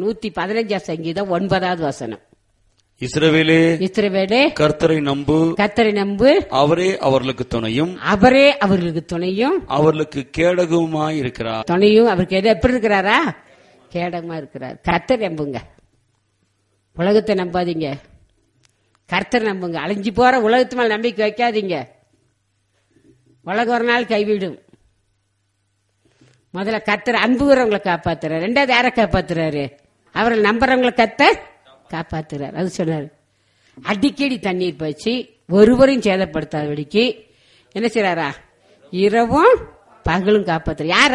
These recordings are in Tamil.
நூத்தி பதினஞ்சாம் சங்கீதம் ஒன்பதாவது வசனம் இஸ்ரவேலே இஸ்ரவேலே கர்த்தரை நம்பு கத்தரை நம்பு அவரே அவர்களுக்கு துணையும் அவரே அவர்களுக்கு துணையும் அவர்களுக்கு கேடகவுமாய் இருக்கிறார் துணையும் அவருக்கு எது எப்படி இருக்கிறாரா கேடகமா இருக்கிறார் கர்த்தர் நம்புங்க உலகத்தை நம்பாதீங்க கர்த்தர் நம்புங்க அழிஞ்சு போற உலகத்து மேல நம்பிக்கை வைக்காதீங்க உலகம் ஒரு நாள் கைவிடும் முதல்ல கர்த்தர் அன்புகிறவங்களை காப்பாத்துறாரு ரெண்டாவது யாரை காப்பாத்துறாரு அவரை நம்புறவங்களை கத்த காப்பாத்துறாரு அது சொன்னாரு அடிக்கடி தண்ணீர் பாய்ச்சி ஒருவரையும் சேதப்படுத்தாதபடிக்கு என்ன செய்றாரா இரவும் பகலும் காப்பாத்துற யார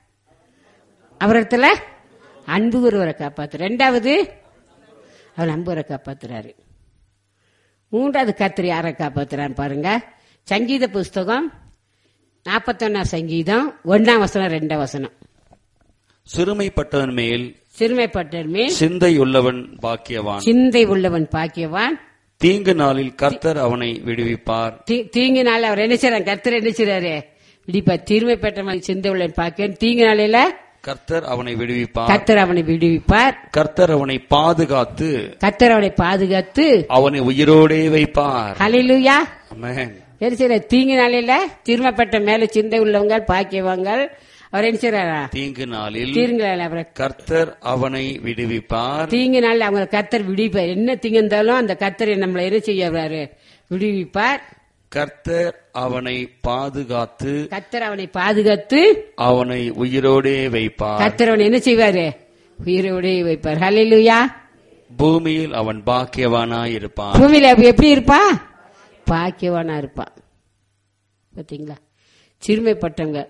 அவரிடத்துல அன்பு ஒருவரை காப்பாத்து ரெண்டாவது அவர் அன்புவரை காப்பாத்துறாரு மூன்றாவது கத்திரி யாரை காப்பாத்துறான்னு பாருங்க சங்கீத புஸ்தகம் நாற்பத்தொன்னாம் சங்கீதம் ஒன்னாம் வசனம் ரெண்டாம் வசனம் சிறுமைப்பட்டவன் மேல் சிறுமைப்பட்டர் மேல் சிந்தை உள்ளவன் பாக்கியவான் சிந்தை உள்ளவன் பாக்கியவான் தீங்கு நாளில் கர்த்தர் அவனை விடுவிப்பார் தீ- தீங்கு நாள் அவர் என்ன செய்றார் கர்த்தர் என்ன செய்றாரு இடிப்பா தீர்மைப்பட்ட மாதிரி சிந்தை உள்ளவன் பாக்கியவன் தீங்கு நாளில கர்த்தர் அவனை விடுவிப்பார் கர்த்தர் அவனை விடுவிப்பார் கர்த்தர் அவனை பாதுகாத்து கர்த்தர் அவனை பாதுகாத்து அவனை உயிரோடே வைப்பார் ஹalleluya ஆமென். என்ன செய்யற தீங்கு நாளில தீர்மைப்பட்ட மேல சிந்தை உள்ளவங்க பாக்கியவங்க அவர் என்ன செய்றாரா தீங்கு நாளில் தீங்கு நாள் அவரை கர்த்தர் அவனை விடுவிப்பார் தீங்கு நாள் அவங்க கர்த்தர் விடுவிப்பார் என்ன தீங்கு இருந்தாலும் அந்த கர்த்தர் நம்மளை என்ன செய்யறாரு விடுவிப்பார் கர்த்தர் அவனை பாதுகாத்து கர்த்தர் அவனை பாதுகாத்து அவனை உயிரோடே வைப்பார் கர்த்தர் அவனை என்ன செய்வாரு உயிரோடே வைப்பார் ஹalleluya பூமியில் அவன் பாக்கியவானாய் இருப்பான் பூமியில அப்ப எப்படி இருப்பா பாக்கியவானா இருப்பான் பாத்தீங்களா சிறுமைப்பட்டவங்க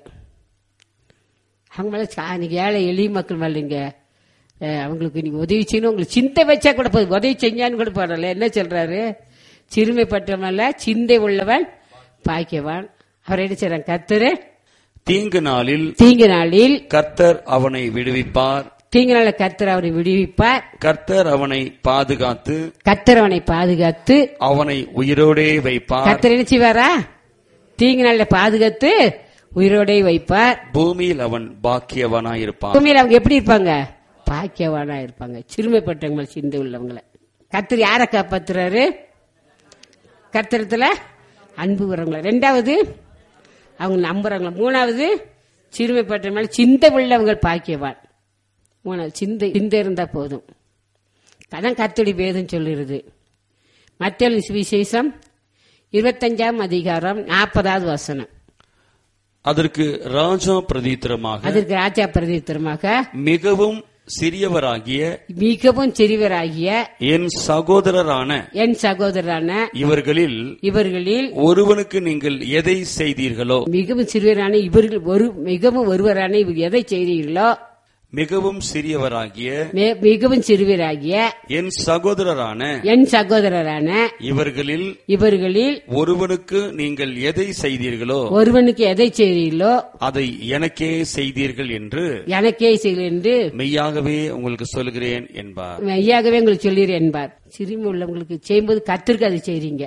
அவங்க மேல சா- இன்னைக்கு ஏழை எளிய மக்கள் மேலங்க அவங்களுக்கு நீங்க உதவி செய்யணும் உங்களுக்கு சிந்தை வச்சா கூட போதும் உதவி செஞ்சான்னு கூட பாடல என்ன சொல்றாரு சிறுமைப்பட்டவன் சிந்தை உள்ளவன் பாக்கியவான் அவர் என்ன செய்றாங்க கர்த்தரு தீங்கு நாளில் தீங்கு நாளில் கர்த்தர் அவனை விடுவிப்பார் தீங்கு நாளில் கர்த்தர் அவரை விடுவிப்பார் கர்த்தர் அவனை பாதுகாத்து கர்த்தர் அவனை பாதுகாத்து அவனை உயிரோடே வைப்பார் கர்த்தர் என்ன செய்வாரா தீங்கு நாளில் பாதுகாத்து உயிரோடே வைப்பார் பூமியில் அவன் பாக்கியவானாய் இருப்பான் பூமியில் அவங்க எப்படி இருப்பாங்க பாக்கியவானா இருப்பாங்க சிறுமைப்பட்டவங்க மேல சிந்தை உள்ளவங்களை கர்த்தர் யாரை காப்பாத்துறாரு கர்த்தரத்துல அன்பு வரவங்கள ரெண்டாவது அவங்க நம்புறவங்கள மூணாவது சிறுமைப்பட்ட மேல சிந்தை உள்ளவங்க பாக்கியவான் மூணாவது சிந்தை சிந்தை இருந்தா போதும் அதான் கர்த்தடி வேதம் சொல்லுறது மத்திய சுவிசேஷம் இருபத்தஞ்சாம் அதிகாரம் நாற்பதாவது வசனம் அதற்கு ராஜா பிரதித்திரமாக அதற்கு ராஜா பிரதித்திரமாக மிகவும் சிறியவராகிய மிகவும் சிறியவராகிய என் சகோதரரான என் சகோதரரான இவர்களில் இவர்களில் ஒருவனுக்கு நீங்கள் எதை செய்தீர்களோ மிகவும் சிறுவரான இவர்கள் ஒரு மிகவும் ஒருவரான இவர் எதை செய்தீர்களோ மிகவும் சிறியவராகிய மே- மிகவும் சிறுவராகிய என் சகோதரரான என் சகோதரரான இவர்களில் இவர்களில் ஒருவனுக்கு நீங்கள் எதை செய்தீர்களோ ஒருவனுக்கு எதை செய்தீர்களோ அதை எனக்கே செய்தீர்கள் என்று எனக்கே செய்கிறேன் என்று மெய்யாகவே உங்களுக்கு சொல்கிறேன் என்பார் மெய்யாகவே உங்களுக்கு சொல்லிடுறேன் என்பார் சிறுமி உள்ளவங்களுக்கு செய்யும்போது கத்திற்கு அதை செய்றீங்க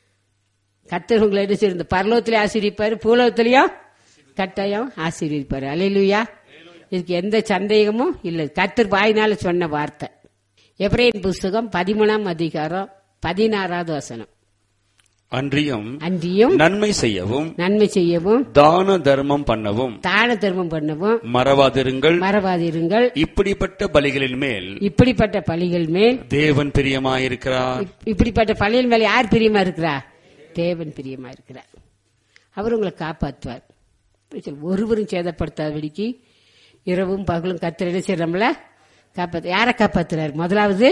கத்தர் உங்களை என்ன செய்யுங்க பரலோகத்திலே ஆசீர்விப்பாரு பூலோகத்திலையும் கட்டாயம் ஆசீர்விப்பாரு அலையிலுயா இதுக்கு எந்த சந்தேகமும் இல்லை கத்தர் வாயினால சொன்ன வார்த்தை எப்ரேன் புஸ்தகம் பதிமூணாம் அதிகாரம் பதினாறாவது வசனம் அன்றியும் அன்றியும் நன்மை செய்யவும் நன்மை செய்யவும் தான தர்மம் பண்ணவும் தான தர்மம் பண்ணவும் மறவாதிருங்கள் மறவாதிருங்கள் இப்படிப்பட்ட பலிகளின் மேல் இப்படிப்பட்ட பலிகள் மேல் தேவன் பிரியமாயிருக்கிறார் இப்- இப்படிப்பட்ட பள்ளியின் மேல யார் பிரியமா இருக்கிறா தேவன் பிரியமா இருக்கிறார் அவர் உங்களை காப்பாற்றுவார் இப்படி சொல்லு. ஒருவரும் சேதப்படுத்தாதபடிக்கு இரவும் பகலும் கத்திர என்ன செய்யறோம்ல காப்பாத்து யாரை காப்பாத்துறாரு முதலாவது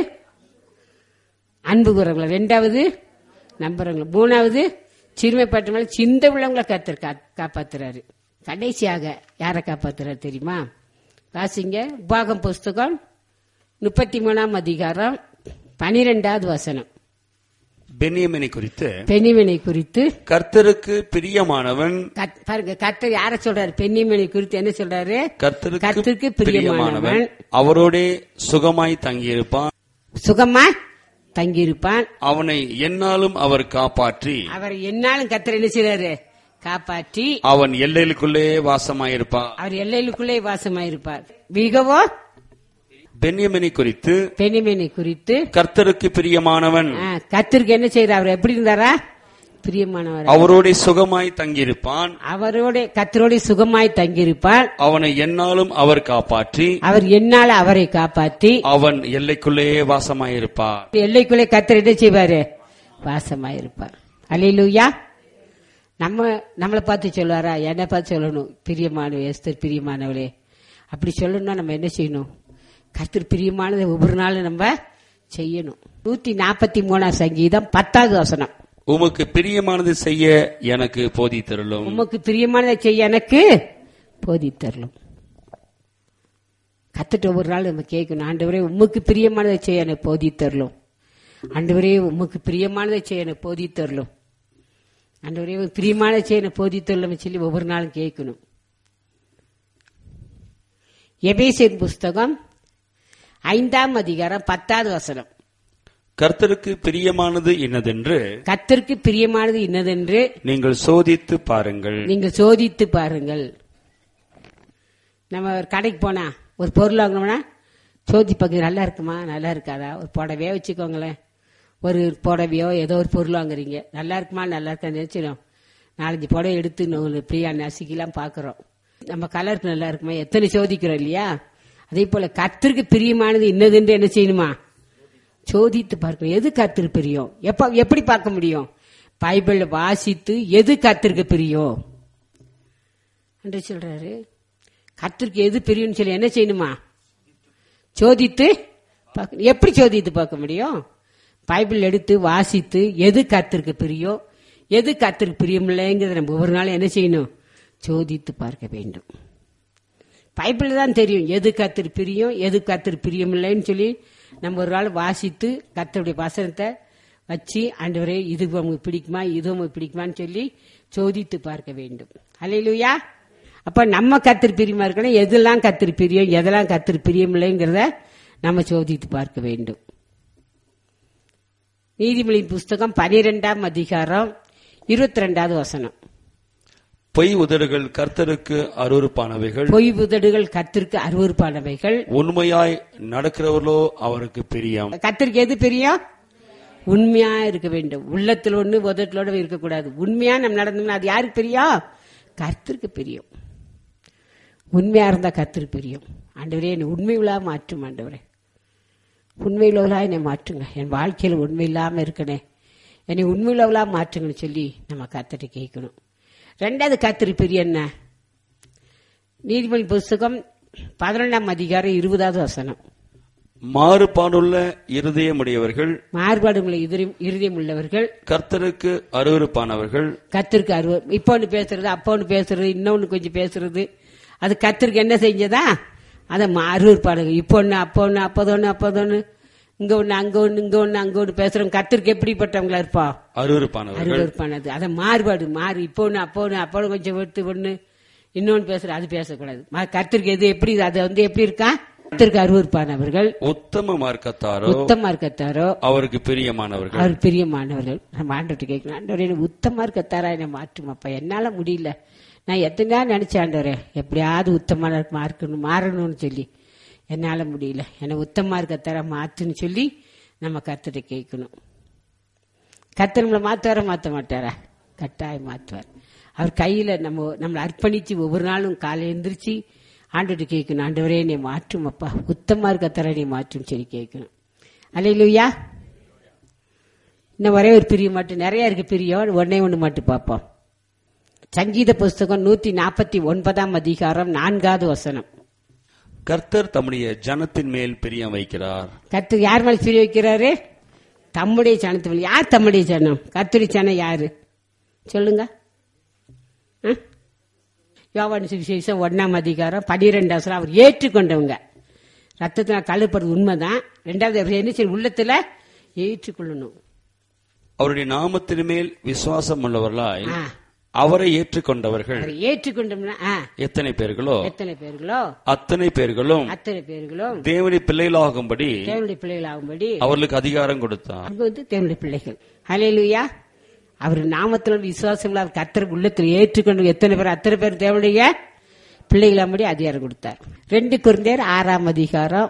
அன்பு கூறவங்களை ரெண்டாவது நம்புறவங்களை மூணாவது சிறுமைப்பட்ட மேல சிந்த உள்ளவங்களை கத்தர் காப்பாத்துறாரு கடைசியாக யாரை காப்பாத்துறாரு தெரியுமா வாசிங்க உபாகம் புஸ்தகம் முப்பத்தி மூணாம் அதிகாரம் பனிரெண்டாவது வசனம் பென்யமினை குறித்து பெண்ணிமனை குறித்து கர்த்தருக்கு பிரியமானவன் கத்- பாருங்க கர்த்தர் யார சொல்றாரு பெண்ணிமனை குறித்து என்ன சொல்றாரு கர்த்தருக்கு கர்த்தருக்கு பிரியமானவன் பிரியமானவன் அவரோடே சுகமாய் தங்கியிருப்பான் சுகமா தங்கியிருப்பான் அவனை எந்நாளும் அவர் காப்பாற்றி அவர் என்னாலும் கர்த்தர் என்ன செய்றாரு காப்பாற்றி அவன் எல்லைகளுக்குள்ளே வாசமாயிருப்பான் அவர் எல்லையிலுக்குள்ளே வாசமாயிருப்பார் மிகவும் பென்யமினை குறித்து பெனிமேனை குறித்து கர்த்தருக்கு பிரியமானவன் ஆ, கர்த்தருக்கு என்ன செய்யறார் அவர் எப்படி இருந்தாரா பிரியமானவர் அவரோட சுகமாய் தங்கியிருப்பான் அவரோட கர்த்தரோட சுகமாய் தங்கியிருப்பார் அவனை என்னாலும் அவர் காப்பாற்றி அவர் என்னால அவரை காப்பாற்றி அவன் எல்லைக்குள்ளேயே வாசமாயிருப்பார் எல்லைக்குள்ளே கர்த்தர் என்ன செய்வாரு வாசமாயிருப்பார் அல்லேலூயா நம்ம நம்மளை பார்த்து சொல்லுவாரா என்னை பார்த்து சொல்லணும் பிரியமான எஸ்தர் பிரியமானவளே அப்படி சொல்லணும்னா நம்ம என்ன செய்யணும் கர்த்தர் பிரியமானதை ஒவ்வொரு நாளும் நம்ம செய்யணும் நூத்தி நாற்பத்தி மூணாம் சங்கீதம் பத்தாவது வசனம் உமக்கு பிரியமானது செய்ய எனக்கு போதி தருளும் உமக்கு பிரியமானதை செய்ய எனக்கு போதி தரலும் கத்துட்டு ஒவ்வொரு நாள் நம்ம கேட்கணும் ஆண்டவரே உமக்கு பிரியமானதை செய்ய எனக்கு போதி தரலும் ஆண்டவரே உமக்கு பிரியமானதை செய்ய எனக்கு போதி தரலும் ஆண்டவரே உமக்கு பிரியமானதை செய்ய எனக்கு போதி தரலும் சொல்லி ஒவ்வொரு நாளும் கேட்கணும் எபேசியர் புஸ்தகம் ஐந்தாம் அதிகாரம் பத்தாவது வசனம் கர்த்தருக்கு பிரியமானது இன்னதென்று கத்தருக்கு பிரியமானது இன்னதென்று நீங்கள் சோதித்து பாருங்கள் நீங்கள் சோதித்து பாருங்கள் நம்ம ஒரு கடைக்கு போனா ஒரு பொருள் வாங்கணும்னா சோதி பார்க்க நல்லா இருக்குமா நல்லா இருக்காதா ஒரு புடவையோ வச்சுக்கோங்களேன் ஒரு புடவையோ ஏதோ ஒரு பொருள் வாங்குறீங்க நல்லா இருக்குமா நல்லா இருக்கா நினைச்சிடும் நாலஞ்சு புடவை எடுத்து உங்களுக்கு பிரியா நசுக்கிலாம் பார்க்குறோம் நம்ம கலருக்கு நல்லா இருக்குமா எத்தனை சோதிக்கிறோம் இல்லையா அதே போல கத்திற்கு பிரியமானது இன்னதுன்னு என்ன செய்யணுமா சோதித்து பார்க்கணும் எது கத்திற்கு பிரியம் எப்ப எப்படி பார்க்க முடியும் பைபிள் வாசித்து எது கத்திற்கு பிரியம் என்று சொல்றாரு கத்திற்கு எது பிரியும்னு சொல்லி என்ன செய்யணுமா சோதித்து பார்க்க- எப்படி சோதித்து பார்க்க முடியும் பைபிள் எடுத்து வாசித்து எது கத்திற்கு பிரியம் எது கத்திற்கு பிரியமில்லைங்கிறத நம்ம ஒவ்வொரு நாளும் என்ன செய்யணும் சோதித்து பார்க்க வேண்டும் பைபிள் தான் தெரியும் எது கத்திரி பிரியம் எது கத்திரி பிரியமில்லைன்னு சொல்லி நம்ம ஒரு நாள் வாசித்து கத்தருடைய வசனத்தை வச்சு ஆண்டவரே இது உங்களுக்கு பிடிக்குமா இது உங்களுக்கு பிடிக்குமான்னு சொல்லி சோதித்து பார்க்க வேண்டும் அல்லையிலுயா அப்ப நம்ம கத்திரி பிரியமா இருக்கணும் எதெல்லாம் கத்திரி பிரியம் எதெல்லாம் கத்திரி பிரியமில்லைங்கிறத நம்ம சோதித்து பார்க்க வேண்டும் நீதிமொழியின் புஸ்தகம் பனிரெண்டாம் அதிகாரம் இருபத்தி ரெண்டாவது வசனம் பொய் உதடுகள் கர்த்தருக்கு அருவருப்பானவைகள் பொய் உதடுகள் கத்திற்கு அருவறுப்பானவைகள் உண்மையாய் நடக்கிறவர்களோ அவருக்கு பிரியம் கத்திரிக்கு எது பிரியம் உண்மையா இருக்க வேண்டும் உள்ளத்தில் ஒண்ணு உதட்டலோட இருக்கக்கூடாது உண்மையா நம்ம நடந்தோம்னா அது யாருக்கு பிரியம் கர்த்தருக்கு பிரியம் உண்மையா இருந்தா கர்த்தருக்கு பிரியம் ஆண்டவரே என்னை உண்மை உள்ளா மாற்றும் ஆண்டவரே உண்மை உள்ளவளா என்னை மாற்றுங்க என் வாழ்க்கையில் உண்மை இல்லாம இருக்கனே என்னை உண்மை உள்ளவளா மாற்றுங்கன்னு சொல்லி நம்ம கர்த்தரை கேட்கணும் ரெண்டாவது கர்த்தர் பிரியம் என்ன நீதிமொழி புஸ்தகம் பதினொன்றாம் அதிகாரம் இருபதாவது வசனம் மாறுபாடுள்ள இருதயமுடையவர்கள் மாறுபாடுகளை இருதயம் உள்ளவர்கள் கர்த்தருக்கு அருவருப்பானவர்கள் கத்திற்கு அருவ இப்போ ஒன்று பேசுறது அப்போ ஒன்று பேசுறது இன்னொன்று கொஞ்சம் பேசுறது அது கத்திற்கு என்ன செஞ்சதா அதை அருவறுப்பாடுங்க இப்போ ஒன்று அப்போ ஒன்று அப்போதொன்று அப்போதொன்று இங்க ஒன்று அங்க ஒன்று இங்க ஒன்று அங்க ஒன்று பேசுறோம் கத்திற்கு எப்படிப்பட்டவங்களா இருப்பா அருவருப்பானவர்கள் அருவறுப்பானது அதை மாறுபாடு மாறு இப்போ ஒன்று அப்போ ஒன்று அப்போ ஒன்று கொஞ்சம் எடுத்து ஒன்று இன்னொன்று பேசுற அது பேசக்கூடாது மா- கர்த்தருக்கு எது எப்படி அது வந்து எப்படி இருக்கா கத்திற்கு அருவறுப்பானவர்கள் உத்தம மார்க்கத்தாரோ உத்தமா இருக்கத்தாரோ அவருக்கு பிரியமானவர்கள் அவர் பிரியமானவர்கள் நம்ம ஆண்டவர்கிட்ட கேட்கணும் ஆண்டவரே எனக்கு உத்தமா இருக்கத்தாரா என்னை மாற்றுமாப்பா என்னால முடியல நான் எத்தனை நாள் நினைச்சேன் ஆண்டவரே எப்படியாவது உத்தமான மார்க்கணும் மாறணும்னு சொல்லி என்னால முடியல என்னை உத்தமா இருக்கத்தாரா மாற்றுன்னு சொல்லி நம்ம கர்த்தரை கேட்கணும் கர்த்தர் நம்மளை மாத்துவாரா மாற்ற மாட்டாரா கட்டாயம் மாற்றுவார் அவர் கையில நம்ம நம்மளை அர்ப்பணிச்சு ஒவ்வொரு நாளும் காலை எந்திரிச்சு ஆண்டுட்டு கேட்கணும் ஆண்டவரே என்னை மாற்றும் அப்பா உத்தமா இருக்கத்தாரா நீ மாற்றும் சொல்லி கேட்கணும் அல்லையிலுயா இன்னும் ஒரே ஒரு பிரியம் மட்டும் நிறைய இருக்கு பிரியம் ஒன்னே ஒன்று மட்டும் பார்ப்போம் சங்கீத புஸ்தகம் நூத்தி நாற்பத்தி ஒன்பதாம் அதிகாரம் நான்காவது வசனம் கர்த்தர் தம்முடைய ஜனத்தின் மேல் பிரியம் வைக்கிறார் கத்து யார் மேல பிரிய வைக்கிறாரு தம்முடைய சனத்து மேல யார் தம்முடைய சனம் கத்துடைய சனம் யாரு சொல்லுங்க ஆ? யோவான் சுவிசேஷம் ஒன்னாம் அதிகாரம் பனிரெண்டாம் வசனம் அவர் ஏற்றுக்கொண்டவங்க ரத்தத்தினால் கழுப்படுறது உண்மைதான் ரெண்டாவது அவர் என்ன செய்யணும்? உள்ளத்துல ஏற்றுக்கொள்ளணும் அவருடைய நாமத்தின் மேல் விசுவாசம் உள்ளவர்களாய் ஆ. அவரை ஏற்றுக்கொண்டவர்கள் அவரை ஏற்றுக்கொண்டோம்னா ஆ, எத்தனை பேர்களோ எத்தனை பேர்களோ அத்தனை பேர்களும் அத்தனை பேர்களும் தேவனுடைய பிள்ளைகளாகும்படி தேவனுடைய பிள்ளைகள் ஆகும்படி அவர்களுக்கு அதிகாரம் கொடுத்தார் அங்க வந்து தேவனுடைய பிள்ளைகள் ஹalleluya அவர் நாமத்தில் விசுவாசங்கள் அவர் கத்தர் உள்ளத்தில் ஏற்றுக்கொண்டு எத்தனை பேர் அத்தனை பேர் தேவனுடைய பிள்ளைகளாகும்படி அதிகாரம் கொடுத்தார் ரெண்டு குருந்தேர் ஆறாம் அதிகாரம்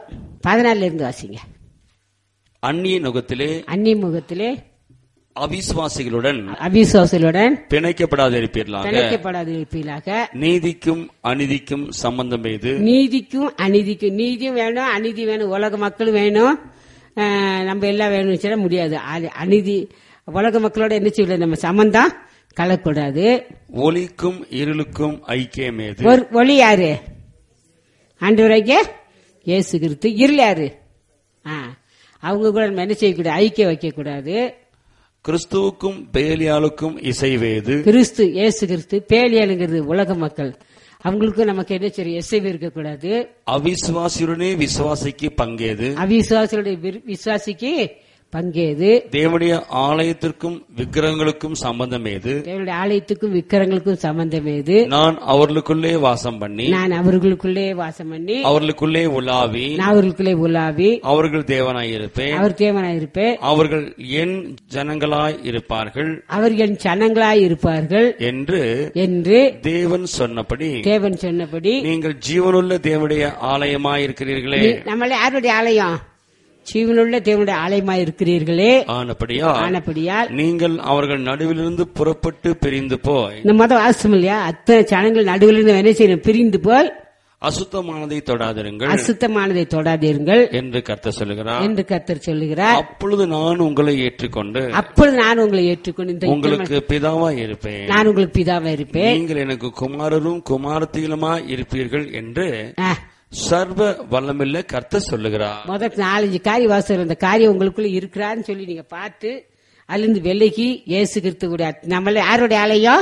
பதினாலுல இருந்து வாசிங்க அந்நிய நுகத்திலே அந்நிய முகத்திலே அவிசுவாசிகளுடன் அவிசுவாசலுடன் பிணைக்கப்படாதிருப்பீர்களாக பிணைக்கப்படாது இருப்பீர்களாக நீதிக்கும் அநீதிக்கும் சம்பந்தம் எய்து நீதிக்கும் அநீதிக்கும் நீதியும் வேணும் அநீதி வேணும் உலக மக்களும் வேணும் அஹ், நம்ம எல்லாம் வேணும்னு சொல்ல முடியாது அ- அநீதி உலக மக்களோட என்ன செய்யல நம்ம சம்பந்தம் கலக்கூடாது ஒளிக்கும் இருளுக்கும் ஐக்கியம் ஏது ஒரு ஒளி யாரு ஆண்டவராக இயேசு கிறிஸ்து இருள் யாரு ஆ, அவங்க கூட நம்ம என்ன செய்யக்கூடாது ஐக்கியம் வைக்க கூடாது கிறிஸ்துவுக்கும் பேலியாளுக்கும் இசைவேது கிறிஸ்து இயேசு கிறிஸ்து பேலியலுங்கிறது உலக மக்கள் அவங்களுக்கும் நமக்கு என்ன சரி எசைவு இருக்கக்கூடாது அவிசுவாசியுடனே விசுவாசிக்கு பங்கேது அவிசுவாசிகளுடைய விரு- விசுவாசிக்கு பங்கேது தேவனுடைய ஆலயத்திற்கும் விக்கிரகங்களுக்கும் சம்பந்தம் ஏது தேவனுடைய ஆலயத்துக்கும் விக்கிரங்களுக்கும் சம்பந்தம் ஏது நான் அவர்களுக்குள்ளே வாசம் பண்ணி நான் அவர்களுக்குள்ளே வாசம் பண்ணி அவர்களுக்குள்ளே உலாவி நான் அவர்களுக்குள்ளே உலாவி அவர்கள் தேவனாயிருப்பேன் அவர் தேவனாய் இருப்பேன் அவர்கள் என் ஜனங்களாய் இருப்பார்கள் அவர் என் சனங்களாய் இருப்பார்கள் என்று என்று தேவன் சொன்னபடி தேவன் சொன்னபடி நீங்கள் ஜீவனுள்ள தேவனுடைய ஆலயமாய் இருக்கிறீர்களே நீ- நம்மள யாருடைய ஆலயம் ஜீவனுள்ள தேவனுடைய ஆலயமாய் இருக்கிறீர்களே ஆனபடியா ஆனபடியால் நீங்கள் அவர்கள் நடுவிலிருந்து புறப்பட்டு பிரிந்து போய் இந்த மத வாசம் இல்லையா அத்தனை சனங்கள் நடுவில் இருந்து என்ன செய்யணும் பிரிந்து போய் அசுத்தமானதை தொடாதிருங்கள் அசுத்தமானதை தொடாதீர்கள் என்று கர்த்தர் சொல்லுகிறார் என்று கர்த்தர் சொல்லுகிறார் அப்பொழுது நான் உங்களை ஏற்றுக்கொண்டு அப்பொழுது நான் உங்களை ஏற்றுக்கொண்டு இந்த உங்களுக்கு பிதாவா இருப்பேன் நான் உங்களுக்கு பிதாவா இருப்பேன் நீங்கள் எனக்கு குமாரரும் குமாரத்திலுமா இருப்பீர்கள் என்று ஆ, சர்வ வல்லமில்ல கர்த்தர் சொல்லுகிறார் முதல் நாலஞ்சு காரிய வாசகம் இந்த காரியம் உங்களுக்குள்ள இருக்கிறான்னு சொல்லி நீங்க பார்த்து அதிலிருந்து வெள்ளைக்கு இயேசு கிறிஸ்துவுடைய நம்மள யாருடைய ஆலயம்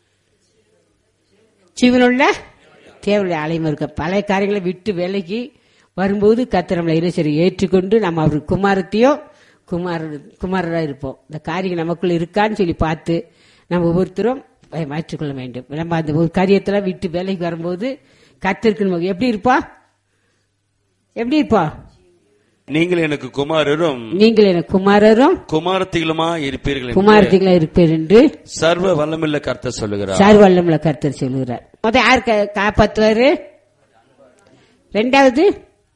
ஜீவனுள்ள தேவனுடைய ஆலயம் இருக்க பழைய காரியங்களை விட்டு வேலைக்கு வரும்போது கர்த்தர் நம்மளை என்ன சரி ஏற்றுக்கொண்டு நம்ம அவர் குமாரத்தையோ குமார குமாரரா இருப்போம் இந்த காரியம் நமக்குள்ள இருக்கான்னு சொல்லி பார்த்து நம்ம ஒவ்வொருத்தரும் அதை மாற்றிக்கொள்ள வேண்டும் நம்ம அந்த ஒரு காரியத்துல விட்டு வேலைக்கு வரும்போது கர்த்தருக்கு நம்ம எப்படி இருப்போம் எப்படி இருப்போம் நீங்கள் எனக்கு குமாரரும் நீங்கள் எனக்கு குமாரரும் குமாரத்திலுமா இருப்பீர்கள் என்று குமாரத்திகளா இருப்பீர் என்று சர்வ வல்லமில்ல கர்த்தர் சொல்லுகிறார் சார்வல்லம்ல கர்த்தர் சொல்லுகிறார் முத யார் கா- காப்பாத்துவாரு ரெண்டாவது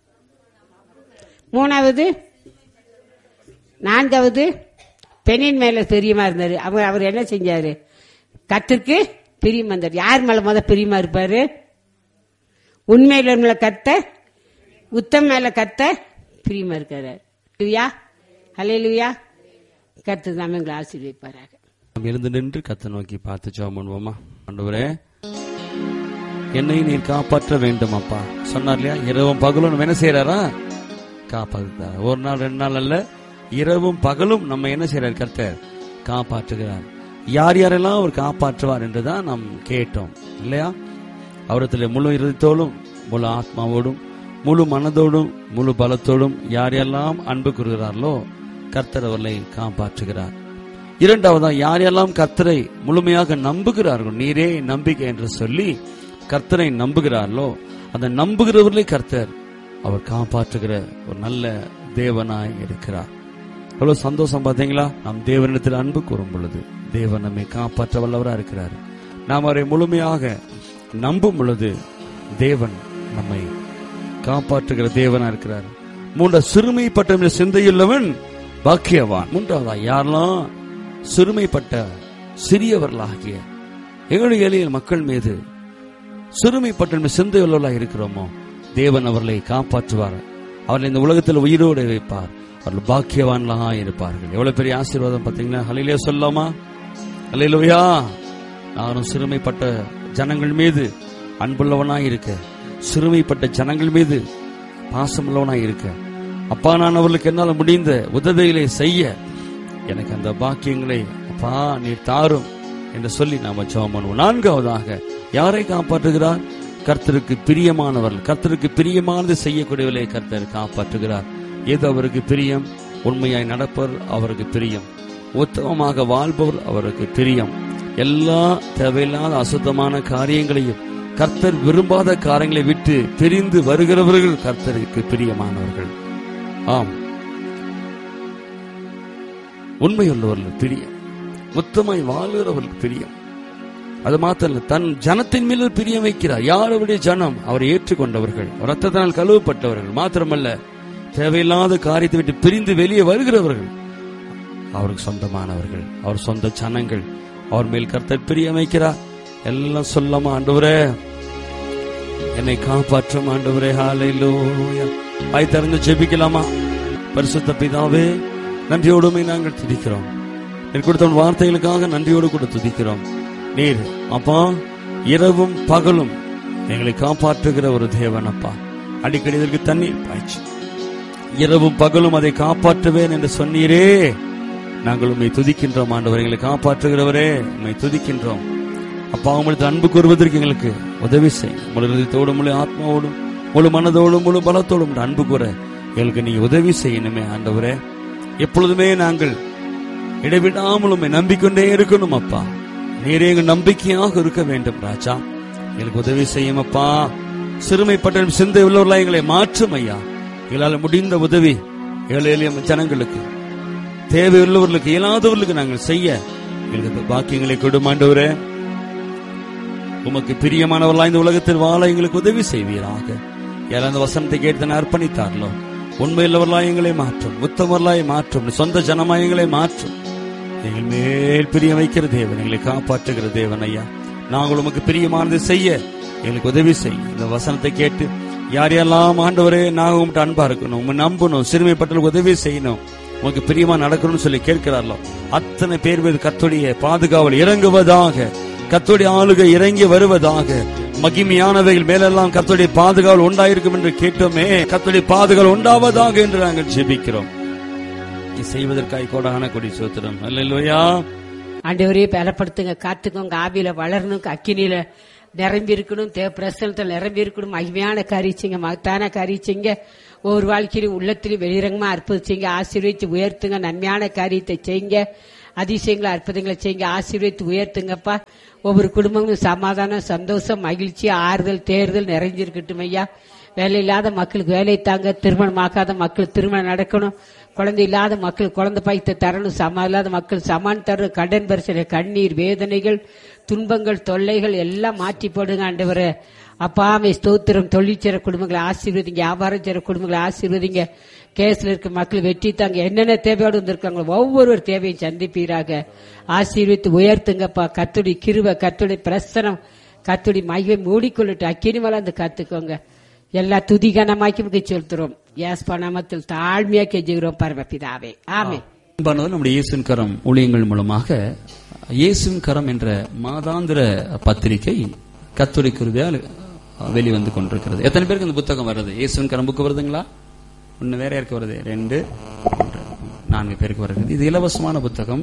மூணாவது நான்காவது பெண்ணின் மேல பிரியமா இருந்தாரு அவர் அவர் என்ன செஞ்சாரு கத்திற்கு பிரியமா இருந்தார் யார் மேல முத பிரியமா இருப்பாரு உண்மையில உள்ள கத்த உத்தம் மேல கத்த பிரியமா இருக்காரு லுயா ஹலே லுயா கத்து தான் எங்களை ஆசீர்வதிப்பாராக நாம் எழுந்து நின்று கத்த நோக்கி பார்த்து ஜெபம் பண்ணுவோமா ஆண்டவரே என்னை நீர் காப்பாற்ற வேண்டும் அப்பா சொன்னார் இல்லையா இரவும் பகலும் நம்ம என்ன செய்யறாரா காப்பாற்றுறார் ஒரு நாள் ரெண்டு நாள் அல்ல இரவும் பகலும் நம்ம என்ன செய்யறார் கர்த்தர் காப்பாற்றுகிறார் யார் யாரெல்லாம் அவர் காப்பாற்றுவார் என்றுதான் நாம் கேட்டோம் இல்லையா அவரத்தில் முழு இருதயத்தோடும் முழு ஆத்மாவோடும் முழு மனதோடும் முழு பலத்தோடும் யாரெல்லாம் அன்பு கூறுகிறார்களோ கர்த்தர் அவர்களை காப்பாற்றுகிறார் இரண்டாவதா யாரெல்லாம் கர்த்தரை முழுமையாக நம்புகிறார்கள் நீரே நம்பிக்கை என்று சொல்லி கர்த்தரை நம்புகிறார்களோ அந்த நம்புகிறவர்களை கர்த்தர் அவர் காப்பாற்றுகிற ஒரு நல்ல தேவனாய் இருக்கிறார் எவ்வளவு சந்தோஷம் பாத்தீங்களா நாம் தேவனிடத்தில் அன்பு கூறும் பொழுது தேவன் நம்மை காப்பாற்ற வல்லவரா இருக்கிறார் நாம் அவரை முழுமையாக நம்பும் பொழுது தேவன் நம்மை காப்பாற்றுகிற தேவனா இருக்கிறார் மூன்ற சிறுமைப்பட்ட சிந்தையுள்ளவன் பாக்கியவான் மூன்றாவதா யாரெல்லாம் சிறுமைப்பட்ட சிறியவர்களாகிய எங்களுடைய எளிய மக்கள் மீது சிறுமைப்பட்ட சிந்தையுள்ளவர்களாக இருக்கிறோமோ தேவன் அவர்களை காப்பாற்றுவார் அவர்களை இந்த உலகத்தில் உயிரோடு வைப்பார் அவர்கள் பாக்கியவான்களாக இருப்பார்கள் எவ்வளவு பெரிய ஆசீர்வாதம் பார்த்தீங்கன்னா ஹலையிலே சொல்லாமா ஹலையிலுயா நானும் சிறுமைப்பட்ட ஜனங்கள் மீது அன்புள்ளவனாய் இருக்க சிறுமைப்பட்ட ஜனங்கள் மீது பாசமுள்ளவனாய் இருக்க அப்பா நான் அவர்களுக்கு என்னால் முடிந்த உதவிகளை செய்ய எனக்கு அந்த பாக்கியங்களை அப்பா நீர் தாரும் என்று சொல்லி நாம ஜெபம் பண்ணுவோம் நான்காவதாக யாரை காப்பாற்றுகிறார் கர்த்தருக்கு பிரியமானவர்கள் கர்த்தருக்கு பிரியமானது செய்யக்கூடியவர்களை கர்த்தர் காப்பாற்றுகிறார் எது அவருக்கு பிரியம் உண்மையாய் நடப்பவர் அவருக்கு பிரியம் உத்தமமாக வாழ்பவர் அவருக்கு பிரியம் எல்லா தேவையில்லாத அசுத்தமான காரியங்களையும் கர்த்தர் விரும்பாத காரியங்களை விட்டு பிரிந்து வருகிறவர்கள் கர்த்தருக்கு பிரியமானவர்கள் ஆம் உண்மையுள்ளவர்கள் பிரியம் உத்தமாய் வாழ்கிறவர்கள் பிரியம் அது மாத்திரம் தன் ஜனத்தின் மீது பிரியம் வைக்கிறார் யார் அவருடைய ஜனம் அவரை ஏற்றுக்கொண்டவர்கள் ரத்தத்தினால் கழுவப்பட்டவர்கள் மாத்திரமல்ல தேவையில்லாத காரியத்தை விட்டு பிரிந்து வெளியே வருகிறவர்கள் அவருக்கு சொந்தமானவர்கள் அவர் சொந்த சனங்கள் அவர் மேல் கர்த்தர் பிரியமைக்கிறார் எல்லாம் சொல்லாம ஆண்டவரே என்னை காப்பாற்றும் ஆண்டவரே ஹalleluya வாய் திறந்து ஜெபிக்கலாமா பரிசுத்த பிதாவே நன்றியோடுமே நாங்கள் துதிக்கிறோம் நீர் கொடுத்த உன் வார்த்தைகளுக்காக நன்றியோடு கூட துதிக்கிறோம் நீர் அப்பா இரவும் பகலும் எங்களை காப்பாற்றுகிற ஒரு தேவன் அப்பா அடிக்கடி இதற்கு தண்ணீர் பாய்ச்சி இரவும் பகலும் அதை காப்பாற்றுவேன் என்று சொன்னீரே நாங்கள் உண்மை துதிக்கின்றோம் ஆண்டவர் எங்களை காப்பாற்றுகிறவரே உண்மை துதிக்கின்றோம் அப்பா உங்களுக்கு அன்பு கூறுவதற்கு எங்களுக்கு உதவி செய் முழு இதயத்தோடும் முழு ஆத்மாவோடும் முழு மனதோடும் முழு பலத்தோடும் உம்முடைய அன்பு கூற எங்களுக்கு நீங்க உதவி செய்யணுமே ஆண்டவரே எப்பொழுதுமே நாங்கள் இடைவிடாமல் உண்மை நம்பிக்கொண்டே இருக்கணும் அப்பா நீரே எங்கள் நம்பிக்கையாக இருக்க வேண்டும் ராஜா எங்களுக்கு உதவி செய்யும் அப்பா சிறுமைப்பட்ட சிந்தை உள்ளவர்களா எங்களை மாற்றும் ஐயா எங்களால் முடிந்த உதவி ஏழை எளிய ஜனங்களுக்கு தேவையுள்ளவர்களுக்கு இயலாதவர்களுக்கு நாங்கள் செய்ய எங்களுக்கு இந்த பாக்கியங்களை கொடுமாண்டவரே உமக்கு பிரியமானவர்களா இந்த உலகத்தில் வாழ எங்களுக்கு உதவி செய்வீராக யார் அந்த வசனத்தை கேட்டு அர்ப்பணித்தார்களோ உண்மையுள்ளவர்களா எங்களை மாற்றும் உத்தமர்களாய் மாற்றும் சொந்த ஜனமாய் எங்களை மாற்றும் எங்கள் மேல் பிரியம் வைக்கிற தேவன் எங்களை காப்பாற்றுகிற தேவன் ஐயா நாங்கள் உமக்கு பிரியமானதை செய்ய எங்களுக்கு உதவி செய் இந்த வசனத்தை கேட்டு யார் யாரெல்லாம் ஆண்டவரே நாங்க உங்கள்கிட்ட அன்பா இருக்கணும் உங்க நம்பணும் சிறுமைப்பட்டவர்களுக்கு உதவி செய்யணும் உனக்கு பிரியமா நடக்கணும்னு சொல்லி கேட்கிறார்களோ அத்தனை பேர் மீது கத்துடைய பாதுகாவல் இறங்குவதாக கத்துடைய ஆளுகை இறங்கி வருவதாக மகிமையானவைகள் மேலெல்லாம் கத்துடைய பாதுகாவல் உண்டாயிருக்கும் என்று கேட்டோமே கத்துடைய பாதுகாவல் உண்டாவதாக என்று நாங்கள் ஜெபிக்கிறோம் நீ செய்வதற்காய் கோடான கொடி சோத்திரம் அல்லையா ஆண்டவரே பலப்படுத்துங்க காத்துக்கோங்க ஆவியில வளரணும் அக்கினியில நிரம்பி இருக்கணும் தேவ பிரசனத்தில் நிரம்பி இருக்கணும் மகிமையான காரிச்சிங்க மகத்தான காரிச்சிங்க ஒவ்வொரு வாழ்க்கையிலும் உள்ளத்திலும் வெளிரங்கமா அற்புதிச்சிங்க ஆசீர்வதித்து உயர்த்துங்க நன்மையான காரியத்தை செய்யுங்க அதிசயங்களை அற்புதங்களை செய்யுங்க ஆசீர்வதித்து உயர்த்துங்கப்பா ஒவ்வொரு குடும்பங்களும் சமாதானம் சந்தோஷம் மகிழ்ச்சி ஆறுதல் தேர்தல் நிறைஞ்சிருக்கட்டும் ஐயா வேலை இல்லாத மக்களுக்கு வேலை தாங்க திருமணமாக்காத மக்கள் திருமணம் நடக்கணும் குழந்தை இல்லாத மக்கள் குழந்தை பாய்த்த தரணும் சமா இல்லாத மக்கள் சமான் தரணும் கடன் பரிசனை கண்ணீர் வேதனைகள் துன்பங்கள் தொல்லைகள் எல்லாம் மாற்றி போடுங்க ஆண்டவரே அப்பாமை ஸ்தோத்திரம் தொழிற்சர குடும்பங்களை ஆசீர்வதிங்க வியாபாரம் செய்கிற குடும்பங்களை ஆசீர்வதிங்க கேஸ்ல இருக்க மக்கள் வெற்றி தாங்க என்னென்ன தேவையோடு வந்திருக்காங்களோ ஒவ்வொரு தேவையும் சந்திப்பீராக ஆசீர்வித்து உயர்த்துங்கப்பா கத்துடி கிருவ கத்துடி பிரசனம் கத்துடி மைவை மூடிக்கொள்ளட்டு அக்கினி வளர்ந்து கத்துக்கோங்க எல்லா துதிகனமாக்கி செலுத்துறோம் யாஸ் பணமத்தில் தாழ்மையா கெஞ்சுகிறோம் பரமபிதாவே ஆமே அன்பானவர் நம்முடைய இயேசுவின் கரம் ஊழியங்கள் மூலமாக இயேசுவின் கரம் என்ற மாதாந்திர பத்திரிகை கத்துரை குருவியால் வெளிவந்து கொண்டிருக்கிறது எத்தனை பேருக்கு இந்த புத்தகம் வருது இயேசுவின் கரம் புக்கு வருதுங்களா ஒன்னு வேற யாருக்கு வருது ரெண்டு மூன்று நான்கு பேருக்கு வருகிறது இது இலவசமான புத்தகம்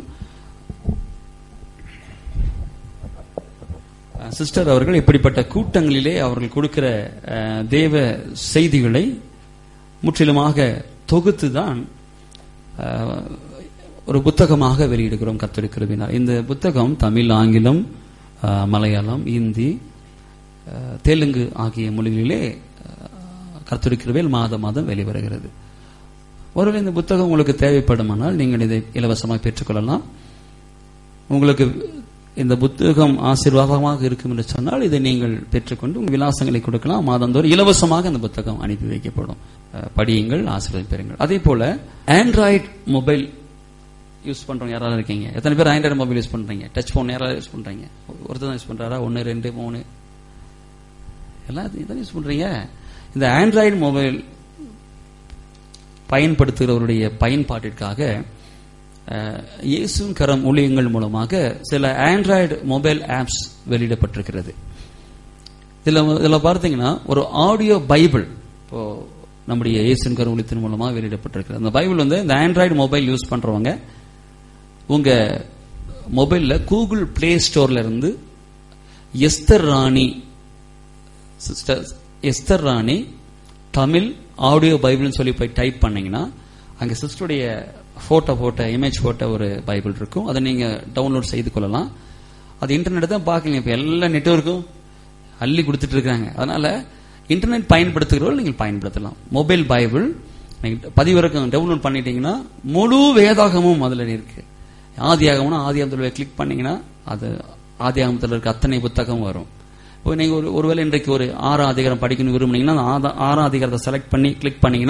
சிஸ்டர் அவர்கள் இப்படிப்பட்ட கூட்டங்களிலே அவர்கள் கொடுக்கிற அஹ், தேவ செய்திகளை முற்றிலுமாக தொகுத்து தான் அஹ், ஒரு புத்தகமாக வெளியிடுகிறோம் கத்தொலிக்கிறவினார் இந்த புத்தகம் தமிழ் ஆங்கிலம் அஹ், மலையாளம் இந்தி அஹ், தெலுங்கு ஆகிய மொழிகளிலே கர்த்தரிக்கிறவேல் மாதம் மாதம் வெளிவருகிறது ஒருவேளை இந்த புத்தகம் உங்களுக்கு தேவைப்படுமானால் நீங்கள் இதை இலவசமாக பெற்றுக்கொள்ளலாம் உங்களுக்கு இந்த புத்தகம் ஆசீர்வாதமாக இருக்கும் என்று சொன்னால் இதை நீங்கள் பெற்றுக்கொண்டு உங்கள் விலாசங்களை கொடுக்கலாம் மாதந்தோறும் இலவசமாக இந்த புத்தகம் அனுப்பி வைக்கப்படும் அஹ், படியுங்கள் ஆசீர்வாதம் பெறுங்கள் அதே போல ஆண்ட்ராய்டு மொபைல் யூஸ் பண்றவங்க யாராவது இருக்கீங்க எத்தனை பேர் ஆண்ட்ராய்டு மொபைல் யூஸ் பண்றீங்க டச் போன் யாராவது யூஸ் பண்றீங்க ஒருத்தர் தான் யூஸ் பண்றாரா ஒன்னு ரெண்டு மூணு எல்லாம் இதான் யூஸ் பண்றீங்க இந்த ஆண்ட்ராய்டு மொபைல் பயன்படுத்துகிறவருடைய பயன்பாட்டிற்காக அஹ், இயேசுவின் கரம் ஊழியங்கள் மூலமாக சில ஆண்ட்ராய்டு மொபைல் ஆப்ஸ் வெளியிடப்பட்டிருக்கிறது இதுல இதுல பார்த்தீங்கன்னா ஒரு ஆடியோ பைபிள் இப்போ நம்முடைய இயேசுவின் கரம் ஊழியத்தின் மூலமாக வெளியிடப்பட்டிருக்கிறது அந்த பைபிள் வந்து இந்த ஆண்ட்ராய்டு மொபைல் யூஸ் பண்றவங்க உங்க மொபைல்ல கூகுள் பிளே ஸ்டோர்ல இருந்து Esther Rani sister Esther Rani Tamil audio பைபிள்னு சொல்லி போய் டைப் பண்ணீங்கன்னா அங்க சிஸ்டருடைய போட்டோ போட்ட இமேஜ் போட்ட ஒரு பைபிள் இருக்கும் அதை நீங்க டவுன்லோட் செய்து கொள்ளலாம் அது இன்டர்நெட் தான் பாக்கீங்க இப்ப எல்லா நெட்வொர்க்கும் அள்ளி கொடுத்துட்டு இருக்காங்க அதனால இன்டர்நெட் பயன்படுத்துகிறவர்கள் நீங்கள் பயன்படுத்தலாம் மொபைல் பைபிள் நீங்க பதிவிறக்கம் டவுன்லோட் பண்ணிட்டீங்கன்னா முழு வேதாகமும் அதுல இருக்கு ஆதியாகம்னா ஆதியாகத்தில் கிளிக் பண்ணீங்கன்னா அது ஆதியாகமத்தில் இருக்க அத்தனை புத்தகம் வரும் இப்போ நீங்க ஒரு ஒருவேளை இன்றைக்கு ஒரு ஆறாம் அதிகாரம் படிக்கணும் விரும்புனீங்கன்னா அந்த ஆதா- ஆறாம் அதிகாரத்தை செலக்ட் பண்ணி கிளிக் பண்ணீங்கன்னா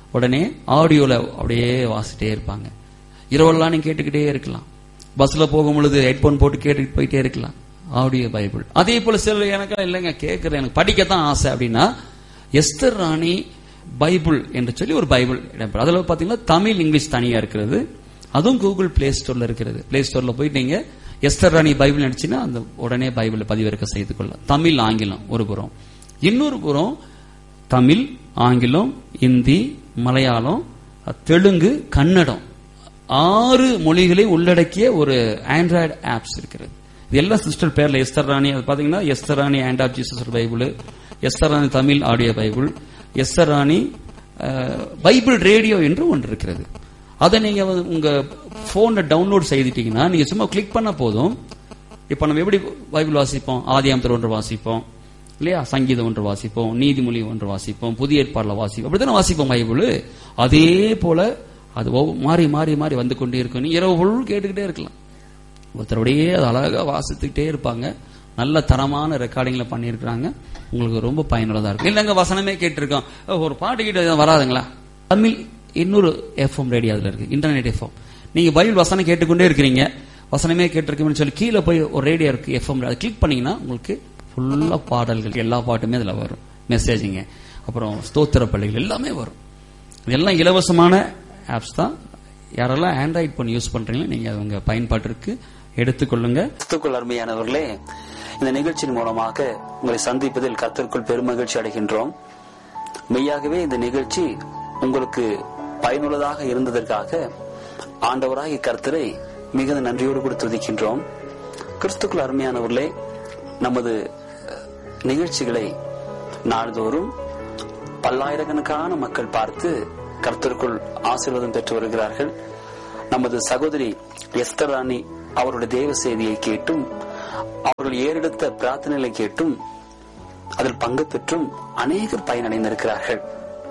உடனே ஆடியோல அப்படியே வாசிட்டே இருப்பாங்க இரவெல்லாம் நீங்க கேட்டுக்கிட்டே இருக்கலாம் பஸ்ல போகும் பொழுது ஹெட்போன் போட்டு கேட்டுட்டு போயிட்டே இருக்கலாம் ஆடியோ பைபிள் அதே போல சிலர் எனக்கு இல்லைங்க கேட்கறேன் எனக்கு படிக்கத்தான் ஆசை அப்படின்னா எஸ்தர் ராணி பைபிள் என்று சொல்லி ஒரு பைபிள் இடம்பெறும் அதுல பாத்தீங்கன்னா தமிழ் இங்கிலீஷ் தனியா இருக்கிறது அதுவும் கூகுள் பிளே ஸ்டோர்ல இருக்கிறது பிளே ஸ்டோர்ல போயிட்டு நீங்க எஸ்தர் ராணி பைபிள் நினைச்சுன்னா அந்த உடனே பைபிளை பதிவிறக்க செய்து கொள்ளலாம் தமிழ் ஆங்கிலம் ஒரு புறம் இன்னொரு புறம் தமிழ் ஆங்கிலம் இந்தி மலையாளம் தெலுங்கு கன்னடம் ஆறு மொழிகளை உள்ளடக்கிய ஒரு ஆண்ட்ராய்டு ஆப்ஸ் இருக்கிறது இது எல்லா சிஸ்டர் பேர்ல எஸ்தர் ராணி அது பாத்தீங்கன்னா Esther Rani hand of Jesus Bible Esther Rani Tamil audio Bible Esther Rani ah, Bible radio என்று ஒன்று இருக்கிறது அதை நீங்க வந்து உங்க போன்ல டவுன்லோட் செய்துட்டீங்கன்னா நீங்க சும்மா கிளிக் பண்ண போதும் இப்ப நம்ம எப்படி பைபிள் வாசிப்போம் ஆதியாமத்தில் ஒன்று வாசிப்போம் இல்லையா சங்கீதம் ஒன்று வாசிப்போம் நீதிமொழி ஒன்று வாசிப்போம் புதிய ஏற்பாடுல வாசிப்போம் அப்படித்தானே வாசிப்போம் பைபிள் அதே போல அது ஒவ்வொ- மாறி மாறி மாறி வந்து கொண்டே இருக்கும் நீ இரவு full கேட்டுக்கிட்டே இருக்கலாம் ஒருத்தருடையே அது அழகா வாசித்துக்கிட்டே இருப்பாங்க நல்ல தரமான ரெக்கார்டிங்ல பண்ணியிருக்கிறாங்க உங்களுக்கு ரொம்ப பயனுள்ளதா இருக்கும் இல்லைங்க வசனமே கேட்டிருக்கோம் ஓ, ஒரு பாட்டு கிட்ட வராதுங்களா தமிழ் இன்னொரு எஃப்எம் ரேடியோ அதுல இருக்கு இன்டர்நெட் எஃப்எம் நீங்க பைபிள் வசனம் கேட்டுக்கொண்டே இருக்கிறீங்க வசனமே கேட்டிருக்கீங்கன்னு சொல்லி கீழே போய் ஒரு ரேடியோ இருக்கு எஃப்எம் அதை கிளிக் பண்ணீங்கன்னா உங்களுக்கு ஃபுல்லா பாடல்கள் எல்லா பாட்டுமே அதுல வரும் மெசேஜிங்க அப்புறம் ஸ்தோத்திர பள்ளிகள் எல்லாமே வரும் இதெல்லாம் இலவசமான ஆப்ஸ் தான் யாரெல்லாம் ஆண்ட்ராய்ட் போன் யூஸ் பண்றீங்களோ நீங்க அது உங்க பயன்பாட்டிற்கு எடுத்துக்கொள்ளுங்க கிறிஸ்துக்குள் அருமையானவர்களே இந்த நிகழ்ச்சியின் மூலமாக உங்களை சந்திப்பதில் கர்த்தருக்குள் பெருமகிழ்ச்சி அடைகின்றோம் மெய்யாகவே இந்த நிகழ்ச்சி உங்களுக்கு பயனுள்ளதாக இருந்ததற்காக ஆண்டவராகிய கர்த்தரை மிகுந்த நன்றியோடு கூட துதிக்கின்றோம் கிறிஸ்துக்குள் அருமையானவர்களே நமது அஹ், நிகழ்ச்சிகளை நாள்தோறும் பல்லாயிரக்கணக்கான மக்கள் பார்த்து கர்த்தருக்குள் ஆசீர்வாதம் பெற்று வருகிறார்கள் நமது சகோதரி எஸ்தர் ராணி அவருடைய தேவ செய்தியை கேட்டும் அவர்கள் ஏறெடுத்த பிரார்த்தனைகளை கேட்டும் அதில் பங்கு பெற்றும் அநேகர் பயனடைந்திருக்கிறார்கள்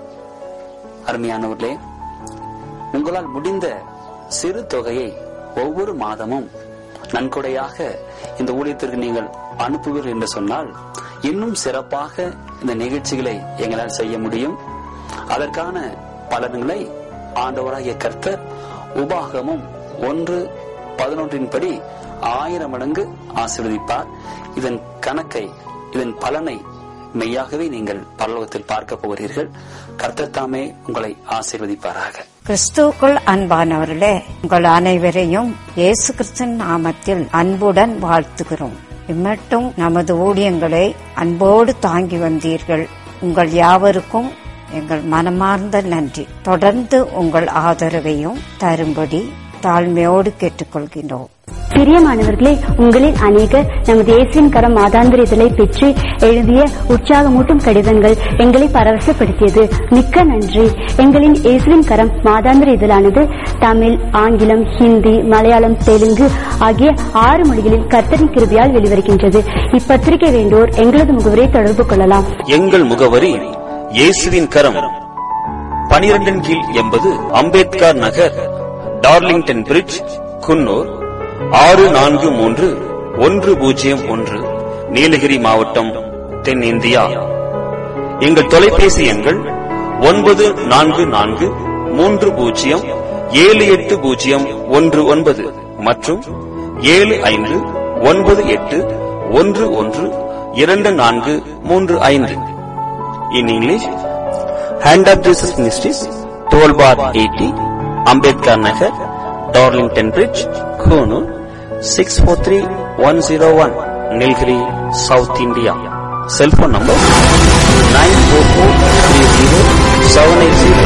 அருமையானவர்களே உங்களால் முடிந்த சிறு தொகையை ஒவ்வொரு மாதமும் நன்கொடையாக இந்த ஊழியத்திற்கு நீங்கள் அனுப்புவீர்கள் என்று சொன்னால் இன்னும் சிறப்பாக இந்த நிகழ்ச்சிகளை எங்களால் செய்ய முடியும் அதற்கான பலன்களை ஆண்டவராகிய கர்த்தர் உபாகமும் ஒன்று பதினொன்றின் படி ஆயிரம் மடங்கு ஆசீர்வதிப்பார் இதன் கணக்கை இதன் பலனை மெய்யாகவே நீங்கள் பரலோகத்தில் பார்க்க போகிறீர்கள் கர்த்தர் தாமே உங்களை ஆசீர்வதிப்பாராக கிறிஸ்துவுக்குள் அன்பானவர்களே உங்கள் அனைவரையும் இயேசு கிறிஸ்தன் நாமத்தில் அன்புடன் வாழ்த்துகிறோம் இம்மட்டும் நமது ஊழியங்களை அன்போடு தாங்கி வந்தீர்கள் உங்கள் யாவருக்கும் எங்கள் மனமார்ந்த நன்றி தொடர்ந்து உங்கள் ஆதரவையும் தரும்படி தாழ்மையோடு கேட்டுக்கொள்கின்றோம் பிரியமானவர்களே உங்களில் அநேகர் நமது இயேசுவின் கரம் மாதாந்திர இதழை பெற்று எழுதிய உற்சாகமூட்டும் கடிதங்கள் எங்களை பரவசப்படுத்தியது மிக்க நன்றி எங்களின் இயேசுவின் கரம் மாதாந்திர இதழானது தமிழ் ஆங்கிலம் ஹிந்தி மலையாளம் தெலுங்கு ஆகிய ஆறு மொழிகளில் கர்த்தரின் கிருபியால் வெளிவருகின்றது இப்பத்திரிகை வேண்டோர் எங்களது முகவரை தொடர்பு கொள்ளலாம் எங்கள் முகவரி இயேசுவின் கரம் பனிரெண்டின் கீழ் எண்பது அம்பேத்கர் நகர் டார்லிங்டன் பிரிட்ஜ் குன்னூர் ஆறு நான்கு மூன்று ஒன்று பூஜ்ஜியம் ஒன்று நீலகிரி மாவட்டம் தென்னிந்தியா எங்கள் தொலைபேசி எண்கள் ஒன்பது நான்கு நான்கு மூன்று பூஜ்ஜியம் ஏழு எட்டு பூஜ்ஜியம் ஒன்று ஒன்பது மற்றும் ஏழு ஐந்து ஒன்பது எட்டு ஒன்று ஒன்று இரண்டு நான்கு மூன்று ஐந்து in English hand of Jesus ministries twelve bar eighty Ambedkar Nagar Darlington bridge Coonoor six four three one zero one Nilgiri South India cellphone number nine four four three zero seven eight zero